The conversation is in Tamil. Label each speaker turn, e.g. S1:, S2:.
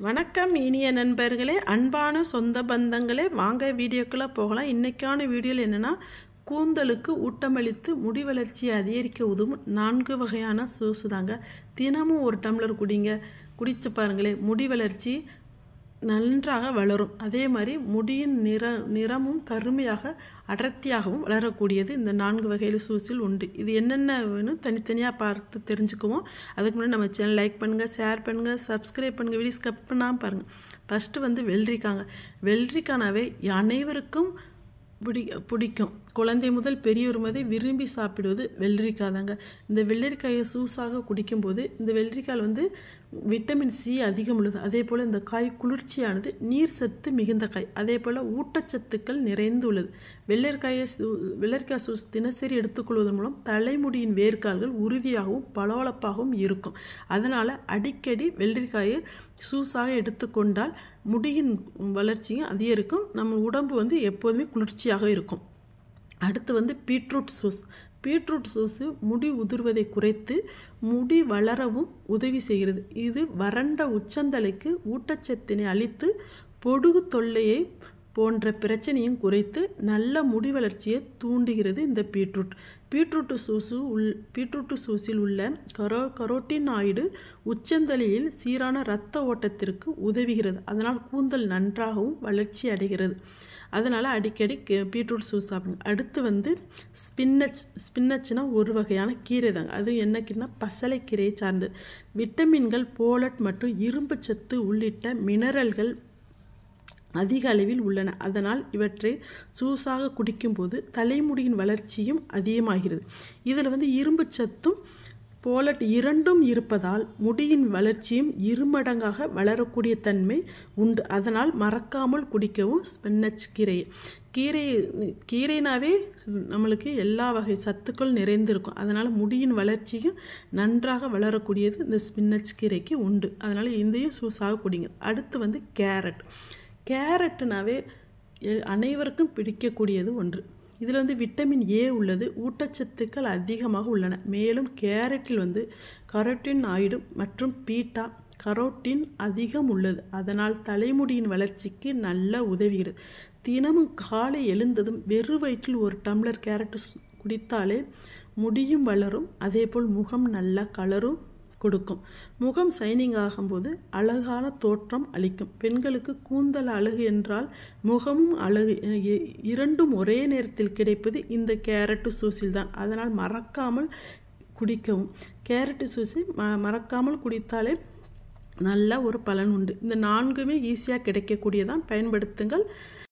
S1: வணக்கம் இனிய நண்பர்களே அன்பான சொந்த பந்தங்களே வாங்க வீடியோக்குள்ளே போகலாம் இன்றைக்கான வீடியோவில் என்னென்னா கூந்தலுக்கு ஊட்டமளித்து முடி வளர்ச்சியை அதிகரிக்க உதவும் நான்கு வகையான சூசு தாங்க தினமும் ஒரு டம்ளர் குடிங்க குடிச்சு பாருங்களேன் முடி வளர்ச்சி நன்றாக வளரும் அதே மாதிரி முடியின் நிற நிறமும் கருமையாக அடர்த்தியாகவும் வளரக்கூடியது இந்த நான்கு வகையில் சூசில் உண்டு இது என்னென்னு தனித்தனியாக பார்த்து தெரிஞ்சுக்குவோம் அதுக்கு முன்னாடி நம்ம சேனல் லைக் பண்ணுங்கள் ஷேர் பண்ணுங்கள் சப்ஸ்கிரைப் பண்ணுங்கள் வீடியோ ஸ்கப் பண்ணாமல் பாருங்கள் ஃபஸ்ட்டு வந்து வெள்ளரிக்காங்க வெள்ளரிக்கானாவே அனைவருக்கும் பிடி பிடிக்கும் குழந்தை முதல் பெரியவர் முதல் விரும்பி சாப்பிடுவது வெள்ளரிக்காய் தாங்க இந்த வெள்ளரிக்காயை சூஸாக குடிக்கும்போது இந்த வெள்ளரிக்காயில் வந்து விட்டமின் சி அதிகம் உள்ளது அதே போல் இந்த காய் குளிர்ச்சியானது நீர் சத்து மிகுந்த காய் அதே போல் ஊட்டச்சத்துக்கள் நிறைந்து உள்ளது வெள்ளரிக்காயை வெள்ளரிக்காய் சூஸ் தினசரி எடுத்துக்கொள்வதன் மூலம் தலைமுடியின் வேர்க்கால்கள் உறுதியாகவும் பளபளப்பாகவும் இருக்கும் அதனால் அடிக்கடி வெள்ளரிக்காயை சூஸாக எடுத்துக்கொண்டால் முடியின் வளர்ச்சியும் அதிகரிக்கும் நம்ம உடம்பு வந்து எப்போதுமே குளிர்ச்சியாக இருக்கும் அடுத்து வந்து பீட்ரூட் சூஸ் பீட்ரூட் சூஸு முடி உதிர்வதை குறைத்து முடி வளரவும் உதவி செய்கிறது இது வறண்ட உச்சந்தலைக்கு ஊட்டச்சத்தினை அளித்து பொடுகு தொல்லையை போன்ற பிரச்சனையும் குறைத்து நல்ல முடி வளர்ச்சியை தூண்டுகிறது இந்த பீட்ரூட் பீட்ரூட்டு சூசு உள் பீட்ரூட்டு சூஸில் உள்ள கரோ கரோட்டின் ஆயிடு உச்சந்தலையில் சீரான இரத்த ஓட்டத்திற்கு உதவுகிறது அதனால் கூந்தல் நன்றாகவும் வளர்ச்சி அடைகிறது அதனால் அடிக்கடி பீட்ரூட் சூஸ் சாப்பிடுங்க அடுத்து வந்து ஸ்பின்னச் ஸ்பின்னச்னா ஒரு வகையான கீரை தாங்க அது என்ன கீரைனா பசலைக்கீரையை சார்ந்தது விட்டமின்கள் போலட் மற்றும் இரும்பு சத்து உள்ளிட்ட மினரல்கள் அதிக அளவில் உள்ளன அதனால் இவற்றை சூஸாக குடிக்கும்போது தலைமுடியின் வளர்ச்சியும் அதிகமாகிறது இதில் வந்து இரும்பு சத்தும் போலட் இரண்டும் இருப்பதால் முடியின் வளர்ச்சியும் இருமடங்காக வளரக்கூடிய தன்மை உண்டு அதனால் மறக்காமல் குடிக்கவும் ஸ்பின்னச் கீரையை கீரை கீரைனாவே நம்மளுக்கு எல்லா வகை சத்துக்கள் நிறைந்திருக்கும் அதனால் முடியின் வளர்ச்சியும் நன்றாக வளரக்கூடியது இந்த ஸ்பின்னச் கீரைக்கு உண்டு அதனால் இதையும் சூஸாக குடிங்க அடுத்து வந்து கேரட் கேரட்டுனாவே அனைவருக்கும் பிடிக்கக்கூடியது ஒன்று இதில் வந்து விட்டமின் ஏ உள்ளது ஊட்டச்சத்துக்கள் அதிகமாக உள்ளன மேலும் கேரட்டில் வந்து கரோட்டின் ஆயிடு மற்றும் பீட்டா கரோட்டின் அதிகம் உள்ளது அதனால் தலைமுடியின் வளர்ச்சிக்கு நல்ல உதவுகிறது தினமும் காலை எழுந்ததும் வெறு வயிற்றில் ஒரு டம்ளர் கேரட் குடித்தாலே முடியும் வளரும் அதேபோல் முகம் நல்ல கலரும் கொடுக்கும் முகம் சைனிங் ஆகும்போது அழகான தோற்றம் அளிக்கும் பெண்களுக்கு கூந்தல் அழகு என்றால் முகமும் அழகு இரண்டும் ஒரே நேரத்தில் கிடைப்பது இந்த கேரட்டு சூஸில் தான் அதனால் மறக்காமல் குடிக்கவும் கேரட்டு சூசி ம மறக்காமல் குடித்தாலே நல்ல ஒரு பலன் உண்டு இந்த நான்குமே ஈஸியாக கிடைக்கக்கூடியதான் பயன்படுத்துங்கள்